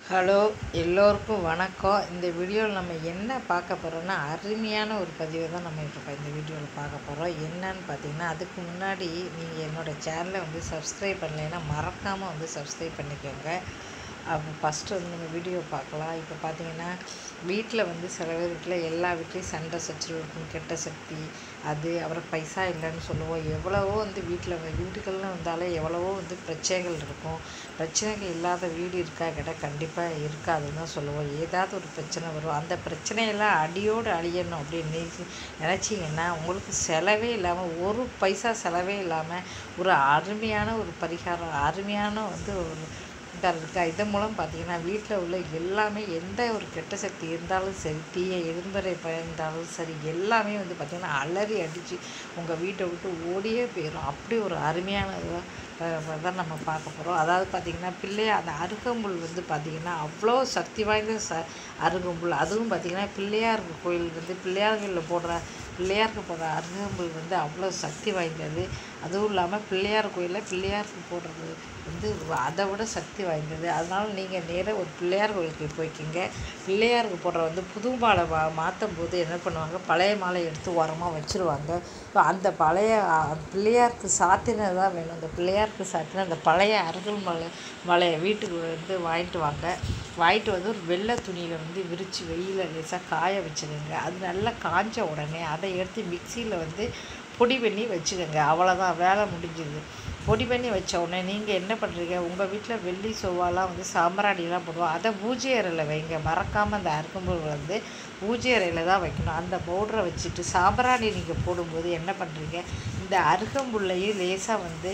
hello எல்லோருக்கும் வணக்கம் இந்த வீடியோவில் நம்ம என்ன பார்க்க போகிறோம்னா அருமையான ஒரு பதிவை தான் நம்ம இப்போ இந்த வீடியோவில் பார்க்க போகிறோம் என்னன்னு பார்த்தீங்கன்னா அதுக்கு முன்னாடி நீங்கள் என்னோடய சேனலை வந்து சப்ஸ்கிரைப் பண்ணலைன்னா மறக்காமல் வந்து சப்ஸ்கிரைப் பண்ணிக்கோங்க அப்போ ஃபஸ்ட்டு வந்து நம்ம வீடியோ பார்க்கலாம் இப்போ பார்த்தீங்கன்னா வீட்டில் வந்து சில பேர் வீட்டில் எல்லா வீட்லேயும் சண்டை சச்சரவு இருக்கும் கெட்ட சக்தி அது அப்புறம் பைசா இல்லைன்னு சொல்லுவோம் எவ்வளவோ வந்து வீட்டில் வீட்டுகள்னு வந்தாலே எவ்வளவோ வந்து பிரச்சனைகள் இருக்கும் பிரச்சனைகள் இல்லாத வீடு இருக்கா கேட்டால் கண்டிப்பாக இருக்காதுன்னு தான் சொல்லுவோம் ஏதாவது ஒரு பிரச்சனை வரும் அந்த பிரச்சனையெல்லாம் அடியோடு அழியணும் அப்படின்னு நினைச்சு நினச்சிங்கன்னா உங்களுக்கு செலவே இல்லாமல் ஒரு பைசா செலவே இல்லாமல் ஒரு அருமையான ஒரு பரிகாரம் அருமையான வந்து ஒரு இதாக இருக்கா இதன் மூலம் பார்த்தீங்கன்னா வீட்டில் உள்ள எல்லாமே எந்த ஒரு கெட்ட சக்தி இருந்தாலும் சரி தீய எதிர்மறை பயந்தாலும் சரி எல்லாமே வந்து பார்த்திங்கன்னா அலறி அடித்து உங்கள் வீட்டை விட்டு ஓடியே போயிடும் அப்படி ஒரு அருமையான இதாக தான் நம்ம பார்க்க போகிறோம் அதாவது பார்த்திங்கன்னா பிள்ளைய அந்த அருகம்புல் வந்து பார்த்திங்கன்னா அவ்வளோ சக்தி வாய்ந்த ச அருகம்புல் அதுவும் பார்த்திங்கன்னா பிள்ளையார் கோயில் வந்து பிள்ளையார் கோயிலில் போடுற பிள்ளையாருக்கு போடுற அருகம்புல் வந்து அவ்வளோ சக்தி வாய்ந்தது அதுவும் இல்லாமல் பிள்ளையார் கோயிலில் பிள்ளையாருக்கு போடுறது வந்து அதை விட சக்தி வாய்ந்தது அதனால் நீங்கள் நேராக ஒரு பிள்ளையார் கோயிலுக்கு போய்க்கிங்க பிள்ளையாருக்கு போடுற வந்து புது மாலை மா மாற்றும் போது என்ன பண்ணுவாங்க பழைய மாலை எடுத்து உரமாக வச்சுருவாங்க இப்போ அந்த பழைய பிள்ளையாருக்கு சாத்தினது தான் வேணும் அந்த பிள்ளையாருக்கு சாத்தின அந்த பழைய அருகல் மலை மலையை வீட்டுக்கு வந்து வாங்கிட்டு வாங்க வாங்கிட்டு வந்து ஒரு வெள்ளை துணியில் வந்து விரித்து வெயிலில் லேசாக காய வச்சுருங்க அது நல்லா காஞ்ச உடனே அதை எடுத்து மிக்சியில் வந்து பொடி பண்ணி வச்சுக்கோங்க அவ்வளோதான் வேலை முடிஞ்சுது பொடி பண்ணி வச்ச உடனே நீங்கள் என்ன பண்ணுறீங்க உங்கள் வீட்டில் வெள்ளி செவ்வாலாம் வந்து சாம்பிராணிலாம் போடுவோம் அதை பூஜை அறையில் வைங்க மறக்காமல் அந்த அருகம்புல் வந்து பூஜை அறையில் தான் வைக்கணும் அந்த பவுடரை வச்சுட்டு சாம்பிராணி நீங்கள் போடும்போது என்ன பண்ணுறீங்க இந்த அருகம்புல்லையும் லேசாக வந்து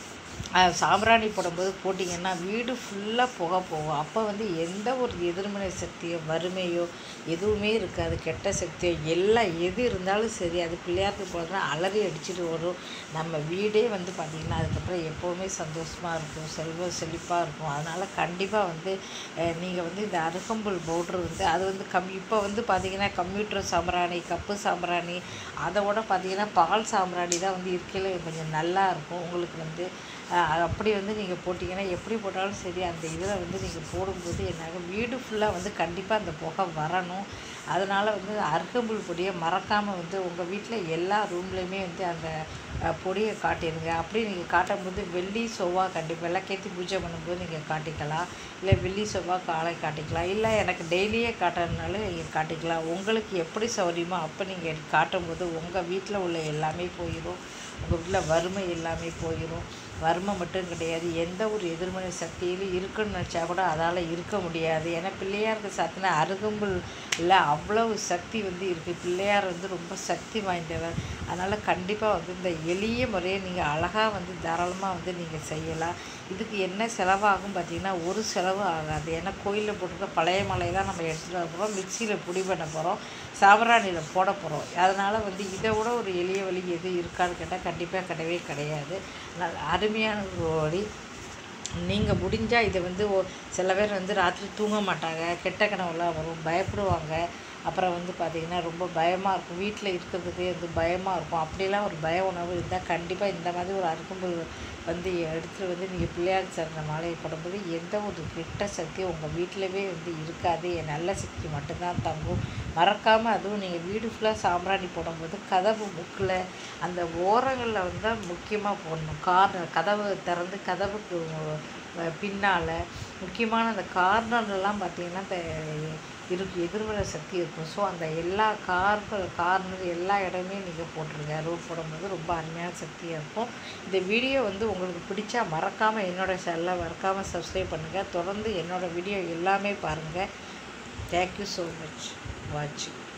சாம்பிராணி போடும்போது போட்டிங்கன்னா வீடு ஃபுல்லாக புகை போகும் அப்போ வந்து எந்த ஒரு எதிர்மறை சக்தியோ வறுமையோ எதுவுமே இருக்காது கெட்ட சக்தியோ எல்லாம் எது இருந்தாலும் சரி அது பிள்ளையாருக்கு போடுறதுனா அலறி அடிச்சுட்டு வரும் நம்ம வீடே வந்து பார்த்திங்கன்னா அதுக்கப்புறம் எப்போவுமே சந்தோஷமாக இருக்கும் செல்வ செழிப்பாக இருக்கும் அதனால் கண்டிப்பாக வந்து நீங்கள் வந்து இந்த அருகம்புல் பவுட்ரு வந்து அது வந்து கம் இப்போ வந்து பார்த்திங்கன்னா கம்ப்யூட்டர் சாம்பிராணி கப்பு சாம்பிராணி அதை விட பார்த்திங்கன்னா பால் சாம்பிராணி தான் வந்து இருக்கையில் கொஞ்சம் நல்லா இருக்கும் உங்களுக்கு வந்து அப்படி வந்து நீங்கள் போட்டிங்கன்னா எப்படி போட்டாலும் சரி அந்த இதில் வந்து நீங்கள் போடும்போது என்னாகும் வீடு ஃபுல்லாக வந்து கண்டிப்பாக அந்த புகை வரணும் அதனால் வந்து அருகம்புல் பொடியை மறக்காமல் வந்து உங்கள் வீட்டில் எல்லா ரூம்லேயுமே வந்து அந்த பொடியை காட்டிடுங்க அப்படி நீங்கள் காட்டும்போது வெள்ளி செவ்வாய் கண்டிப்பாக விளக்கேற்றி பூஜை பண்ணும்போது நீங்கள் காட்டிக்கலாம் இல்லை வெள்ளி செவ்வாய் காலை காட்டிக்கலாம் இல்லை எனக்கு டெய்லியே காட்டுறதுனால நீங்கள் காட்டிக்கலாம் உங்களுக்கு எப்படி சௌகரியமோ அப்போ நீங்கள் காட்டும்போது உங்கள் வீட்டில் உள்ள எல்லாமே போயிடும் உங்கள் வீட்டில் வறுமை எல்லாமே போயிடும் வறுமை மட்டும் கிடையாது எந்த ஒரு எதிர்மறை சக்தியிலும் இருக்குன்னு நினச்சா கூட அதால் இருக்க முடியாது ஏன்னா பிள்ளையாருக்கு சாத்தின அருகம்புல் இல்லை அவ்வளவு சக்தி வந்து இருக்குது பிள்ளையார் வந்து ரொம்ப சக்தி வாய்ந்தவர் அதனால் கண்டிப்பாக வந்து இந்த எளிய முறையை நீங்கள் அழகாக வந்து தாராளமாக வந்து நீங்கள் செய்யலாம் இதுக்கு என்ன செலவாகும் பார்த்திங்கன்னா ஒரு செலவு ஆகாது ஏன்னா கோயிலில் போட்டிருக்க பழைய மலையை தான் நம்ம எடுத்துகிட்டு வர போகிறோம் மிக்சியில் பொடி பண்ண போகிறோம் சாம்பிராணியில் போட போகிறோம் அதனால் வந்து இதை விட ஒரு எளிய வழி எது இருக்கான்னு கேட்டால் கண்டிப்பாக கிடையவே கிடையாது அருமையான ஒரு வழி நீங்கள் முடிஞ்சால் இதை வந்து சில பேர் வந்து ராத்திரி தூங்க மாட்டாங்க கெட்ட கனவுலாம் வரும் பயப்படுவாங்க அப்புறம் வந்து பார்த்திங்கன்னா ரொம்ப பயமாக இருக்கும் வீட்டில் இருக்கிறதுக்கே வந்து பயமாக இருக்கும் அப்படிலாம் ஒரு பய உணவு இருந்தால் கண்டிப்பாக இந்த மாதிரி ஒரு அருகம்புல் வந்து எடுத்துகிட்டு வந்து நீங்கள் பிள்ளையார் சேர்ந்த மாலையை போடும்போது எந்த ஒரு கெட்ட சக்தியும் உங்கள் வீட்டிலவே வந்து இருக்காது என் நல்ல சக்தி மட்டும்தான் தங்கும் மறக்காமல் அதுவும் நீங்கள் வீடு ஃபுல்லாக சாம்பிராணி போடும்போது கதவு முக்கில் அந்த ஓரங்களில் வந்து முக்கியமாக போடணும் கார்னர் கதவு திறந்து கதவுக்கு பின்னால் முக்கியமான அந்த கார்னர்லாம் பார்த்திங்கன்னா இந்த இருக்கு எதிர்மறை சக்தி இருக்கும் ஸோ அந்த எல்லா கார்கள் கார்னர் எல்லா இடமே நீங்கள் போட்டுருங்க ரோட் போடும்போது ரொம்ப அருமையான சக்தியாக இருக்கும் இந்த வீடியோ வந்து உங்களுக்கு பிடிச்சா மறக்காமல் என்னோடய சேனலை மறக்காமல் சப்ஸ்கிரைப் பண்ணுங்கள் தொடர்ந்து என்னோடய வீடியோ எல்லாமே பாருங்கள் தேங்க்யூ ஸோ மச் வாட்சிங்